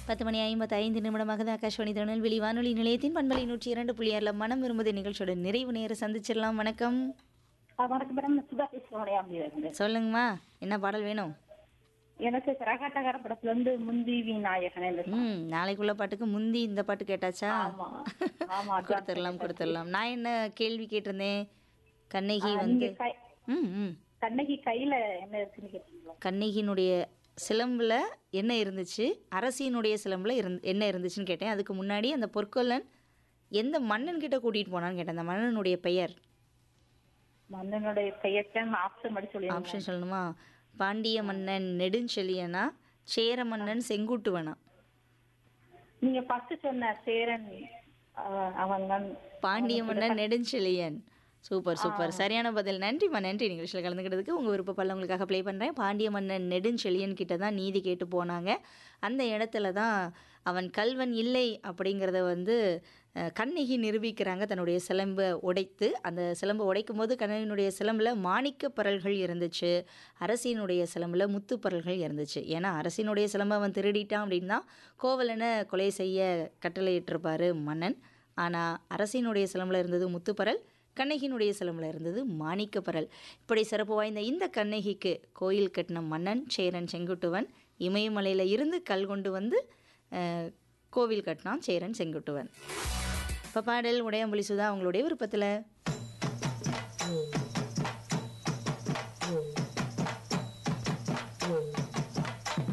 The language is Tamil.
பத்து மணி ஐம்பத்தி ஐந்து நிமிடமாக தான் ஆகாஷ்வாணி திருநெல்வேலி வானொலி நிலையத்தின் பண்பலை நூற்றி இரண்டு புள்ளி ஆறில் மனம் விரும்புத நிகழ்ச்சியோட நிறைவு நேர சந்திச்சிடலாம் வணக்கம் ஆ, வணக்கம் மேடம் நான் சுதா பேசுறேன் இருந்து சொல்லுங்கம்மா என்ன பாடல் வேணும் எனக்கு கரகாட்டக்கார படத்துல இருந்து முந்தி விநாயகன் இந்த song. ம் நாளைக்குள்ள பாட்டுக்கு முந்தி இந்த பாட்டு கேட்டாச்சா ஆமா ஆமா அதான் கொடுத்துடலாம் கொடுத்துடலாம் நான் என்ன கேள்வி கேட்டிருந்தேன் கண்ணகி ஆ, வந்து நீங்க கை- ம் ம் கண்ணகி கையில என்ன இருக்குன்னு கேட்டீங்களா கண்ணகியினுடைய சிலம்பில் என்ன இருந்துச்சு அரசியினுடைய சிலம்பில் இருந் என்ன இருந்துச்சுன்னு கேட்டேன் அதுக்கு முன்னாடி அந்த பொற்கொல்லன் எந்த மன்னன் கிட்ட கூட்டிகிட்டு போனான்னு கேட்டேன் அந்த மன்னனுடைய பெயர் மன்னனுடைய பெயர்ச்சான் ஆப்ஷன் மட்டும் சொல்லி ஆப்ஷன் சொல்லணுமா பாண்டிய மன்னன் நெடுஞ்செழியனா சேர மன்னன் செங்குட்டுவனா நீங்க ஃபர்ஸ்ட் சொன்ன சேரன் ஆ, அவன் தான் பாண்டிய மன்னன் நெடுஞ்செழியன் சூப்பர் சூப்பர் சரியான பதில் நன்றிம்மா நன்றி நிகழ்ச்சியில் கலந்துக்கிட்டதுக்கு உங்கள் விருப்பப்பல்ல உங்களுக்காக ப்ளே பண்ணுறேன் பாண்டிய மன்னன் நெடுஞ்செழியன் கிட்ட தான் நீதி கேட்டு போனாங்க அந்த இடத்துல தான் அவன் கல்வன் இல்லை அப்படிங்கிறத வந்து அஹ், கண்ணகி நிரூபிக்கிறாங்க தன்னுடைய சிலம்பை உடைத்து அந்த சிலம்பை உடைக்கும் போது கண்ணகியினுடைய சிலம்பில் மாணிக்க பரல்கள் இருந்துச்சு அரசினுடைய சிலம்பில் முத்து பரல்கள் இருந்துச்சு ஏன்னா அரசினுடைய சிலம்பை அவன் திருடிட்டான் அப்படின்னா கோவலனை கொலை செய்ய கட்டளையிட்டிருப்பாரு மன்னன் ஆனால் அரசினுடைய சிலம்பில் இருந்தது முத்துப்பரல் கண்ணகியினுடைய சிலம்பில் இருந்தது மாணிக்கப்பரல் இப்படி சிறப்பு வாய்ந்த இந்த கண்ணகிக்கு கோயில் கட்டின மன்னன் சேரன் செங்குட்டுவன் இமயமலையில் இருந்து கல் கொண்டு வந்து அஹ், கோவில் கட்டினான் சேரன் செங்குட்டுவன் இப்போ பாடல் உடையம்புலி சுதா அவங்களுடைய விருப்பத்தில்